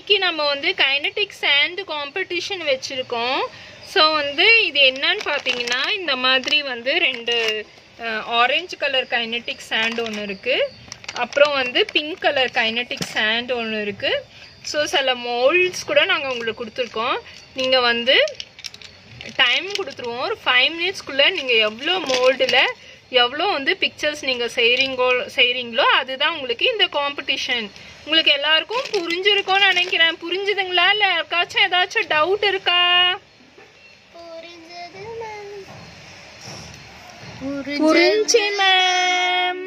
இன்னைக்கு நம்ம வந்து கைனடிக் சாண்ட் காம்படிஷன் வச்சுருக்கோம் ஸோ வந்து இது என்னன்னு பார்த்தீங்கன்னா இந்த மாதிரி வந்து ரெண்டு ஆரஞ்சு கலர் கைனடிக் சாண்ட் ஒன்று இருக்குது அப்புறம் வந்து பிங்க் கலர் கைனடிக் சாண்ட் ஒன்று இருக்குது ஸோ சில மோல்ட்ஸ் கூட நாங்கள் உங்களுக்கு கொடுத்துருக்கோம் நீங்கள் வந்து டைம் கொடுத்துருவோம் ஒரு ஃபைவ் மினிட்ஸ்க்குள்ளே நீங்கள் எவ்வளோ மோல்டில் எவ்வளோ வந்து பிக்சர்ஸ் நீங்கள் செய்கிறீங்கோ செய்கிறீங்களோ அதுதான் உங்களுக்கு இந்த காம்படிஷன் உங்களுக்கு எல்லாருக்கும் புரிஞ்சிருக்கும்னு நினைக்கிறேன் புரிஞ்சுதுங்களா இல்லை யாருக்காச்சும் ஏதாச்சும் டவுட் இருக்கா புரிஞ்சது மேம் புரிஞ்சு மேம்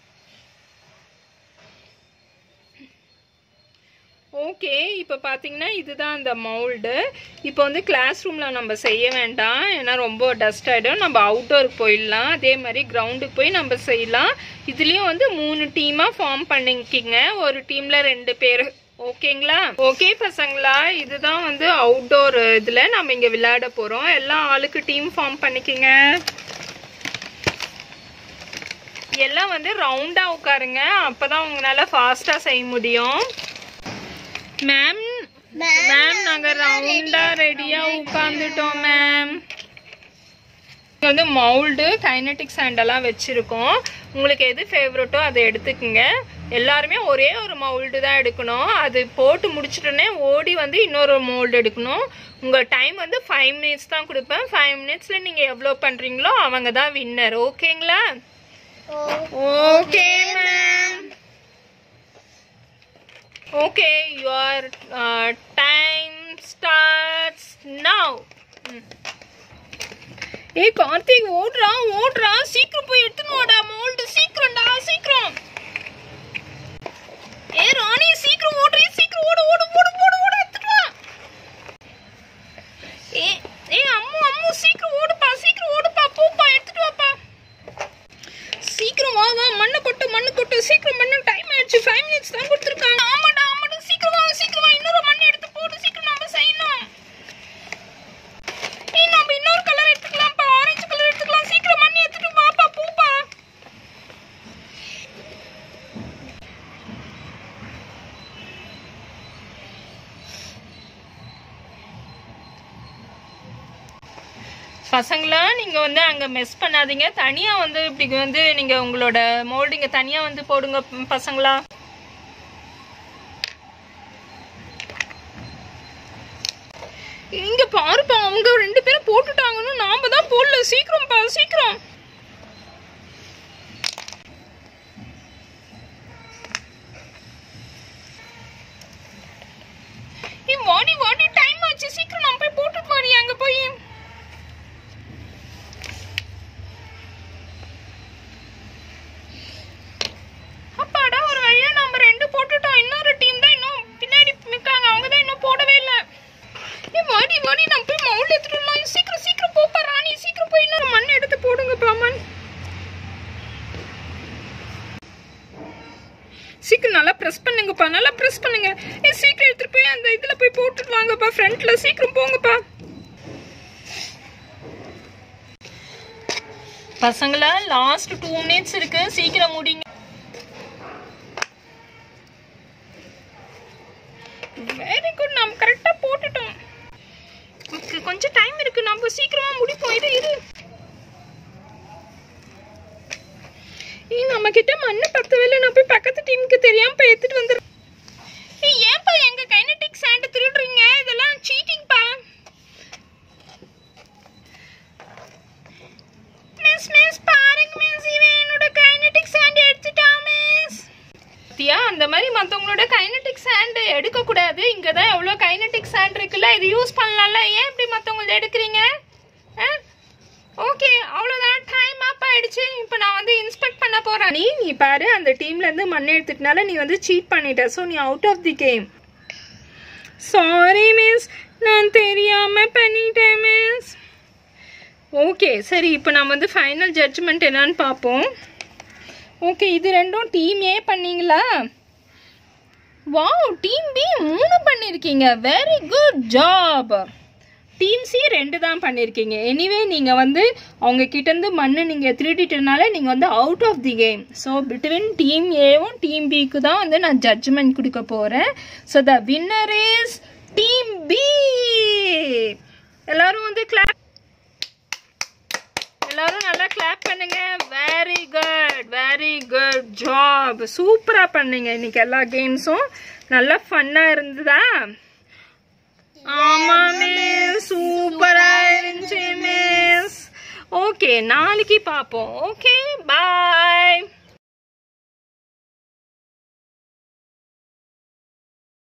ஓகே இப்போ பார்த்தீங்கன்னா இதுதான் அந்த மவுல்டு இப்போ வந்து கிளாஸ் ரூமில் நம்ம செய்ய வேண்டாம் ஏன்னா ரொம்ப டஸ்ட் ஆகிடும் நம்ம அவுட்டோருக்கு போயிடலாம் அதே மாதிரி கிரவுண்டுக்கு போய் நம்ம செய்யலாம் இதுலேயும் வந்து மூணு டீமாக ஃபார்ம் பண்ணிக்கிங்க ஒரு டீமில் ரெண்டு பேர் ஓகேங்களா ஓகே பசங்களா இதுதான் வந்து அவுட்டோர் இதில் நம்ம இங்கே விளையாட போகிறோம் எல்லா ஆளுக்கு டீம் ஃபார்ம் பண்ணிக்கிங்க எல்லாம் வந்து ரவுண்டா உட்காருங்க அப்பதான் உங்களால ஃபாஸ்டா செய்ய முடியும் மேம் மேம் நாங்க ரவுண்டா ரெடியா உட்கார்ந்துட்டோம் மேம் இங்க வந்து மவுல்டு கைனடிக் சாண்டெல்லாம் வச்சிருக்கோம் உங்களுக்கு எது ஃபேவரட்டோ அதை எடுத்துக்கோங்க எல்லாருமே ஒரே ஒரு மவுல்டு தான் எடுக்கணும் அது போட்டு முடிச்சிட்டோன்னே ஓடி வந்து இன்னொரு மோல்டு எடுக்கணும் உங்கள் டைம் வந்து ஃபைவ் மினிட்ஸ் தான் கொடுப்பேன் ஃபைவ் மினிட்ஸில் நீங்கள் எவ்வளோ பண்ணுறீங்களோ அவங்க தான் வின்னர் ஓகேங்களா Okay, ma'am. Okay, your uh, time starts now. ஏய் கார்த்திக் ஓடுறா ஓடுறா சீக்கிரம் போய் எடுத்துன்னு வாடா மோல்டு சீக்கிரம்டா சீக்கிரம் ஏ ராணி சீக்கிரம் ஓடுறீ சீக்கிரம் ஓடு ஓடு ஓடு ஓடு ஓடு எடுத்துட்டு வா ஏ ஏ அம்மு அம்மு சீக்கிரம் ஓடுப்பா சீக்கிரம் ஓடுப்பா போப்பா எடுத்துட்டு வாப்பா சீக்கிரம் வா வா மண்ணை கொட்டு மண்ணு கொட்டு சீக்கிரம் பண்ண டைம் ஆயிடுச்சு ஃபைவ் மினிட்ஸ் தான் கொடுத்துருக்காங்க ஆமாடா ஆமாடா சீக்கிரம் வா சீக்கிரம் வா இன்னொரு மண் எடுத்து போட்டு சீக்கிரம் நம்ம செய்யணும் ஏய் நம்ம இன்னொரு கலர் எடுத்துக்கலாம்ப்பா ஆரஞ்சு கலர் எடுத்துக்கலாம் சீக்கிரம் மண் எடுத்துட்டு வாப்பா பூப்பா பசங்களா நீங்க வந்து அங்க மிஸ் பண்ணாதீங்க தனியா வந்து இப்படி வந்து நீங்க உங்களோட மோல்டிங்க தனியா வந்து போடுங்க ம், பசங்களா இங்க பாருப்பா அவங்க ரெண்டு பேரும் போட்டுட்டாங்கன்னு நாம தான் போடல சீக்கிரம் பா சீக்கிரம் ஏய், வாடி வாடி டைம் ஆச்சு சீக்கிரம் நம்ம போய் போட்டுட்டு வாடி அங்க போய் அப்பாடா ஒரு வழியா நம்ம ரெண்டு போட்டுட்டோம் இன்னொரு டீம் தான் இன்னும் பின்னாடி நிக்காங்க அவங்க தான் இன்னும் போடவே இல்ல ஏ வாடி வாடி நம்ம போய் மவுல் எடுத்துட்டு வரலாம் சீக்கிரம் சீக்கிரம் போப்பா ராணி சீக்கிரம் போய் இன்னொரு மண் எடுத்து போடுங்க பாமன் சீக்கிரம் நல்லா ப்ரெஸ் பண்ணுங்கப்பா நல்லா ப்ரெஸ் பண்ணுங்க ஏ சீக்கிரம் எடுத்துட்டு போய் அந்த இதுல போய் போட்டுட்டு வாங்கப்பா ஃப்ரண்ட்ல சீக்கிரம் போங்கப்பா பசங்களா லாஸ்ட் டூ மினிட்ஸ் இருக்கு சீக்கிரம் முடிங்க வெரி குட் நம்ம கரெக்டா போட்டுட்டோம் நமக்கு கொஞ்சம் டைம் இருக்கு நம்ம சீக்கிரமா முடிப்போம் இது இரு ஏய் நம்ம கிட்ட மண்ணு பத்தவே இல்லை நான் போய் பக்கத்து டீமுக்கு தெரியாம போய் எடுத்துட்டு வந்துடுறேன் ஏய் ஏன்பா எங்க கைனடிக் சாண்ட் திருடுறீங்க இதெல்லாம் சீட்டிங்ப்பா மிஸ் மிஸ் பாருங்க மிஸ் இவன் என்னோட கைனடிக் சாண்ட் எடுத்துட்டான் மிஸ் தியா அந்த மாதிரி மற்றவங்களோட கைனடிக் சாண்ட் எடுக்க கூடாது இங்க தான் எவ்வளோ கைனடிக் சாண்ட் இருக்குல்ல இது யூஸ் பண்ணலாம்ல ஏன் இப்படி மற்றவங்கள எடுக்கிறீங்க ஓகே அவ்வளோதான் டைம் அப் ஆயிடுச்சு இப்போ நான் வந்து இன்ஸ்பெக்ட் பண்ண போறேன் நீ நீ பாரு அந்த டீம்ல இருந்து மண் எடுத்துட்டனால நீ வந்து சீட் பண்ணிட்ட ஸோ நீ out of the game sorry miss நான் தெரியாம பண்ணிட்டேன் மிஸ் ஓகே சரி இப்போ நம்ம வந்து ஃபைனல் ஜட்ஜ்மெண்ட் என்னன்னு பார்ப்போம் ஓகே இது ரெண்டும் டீம் ஏ பண்ணீங்களா வாவ் டீம் பி மூணு பண்ணியிருக்கீங்க very good job team C ரெண்டு தான் பண்ணியிருக்கீங்க எனிவே நீங்கள் வந்து அவங்க கிட்டேருந்து மண்ணு நீங்கள் திருடிட்டனால நீங்கள் வந்து out of the game so between team ஏவும் டீம் பிக்கு தான் வந்து நான் ஜட்ஜ்மெண்ட் கொடுக்க போகிறேன் so the winner is team B எல்லாரும் வந்து கிளாப் எல்லாரும் நல்லா கிளாப் பண்ணுங்க very good very good job சூப்பரா பண்ணீங்க இன்னைக்கு எல்லா கேம்ஸும் நல்லா ஃபன்னா இருந்ததா ஆமா மிஸ் சூப்பரா இருந்துச்சு மிஸ் ஓகே நாளைக்கு பார்ப்போம் ஓகே பாய்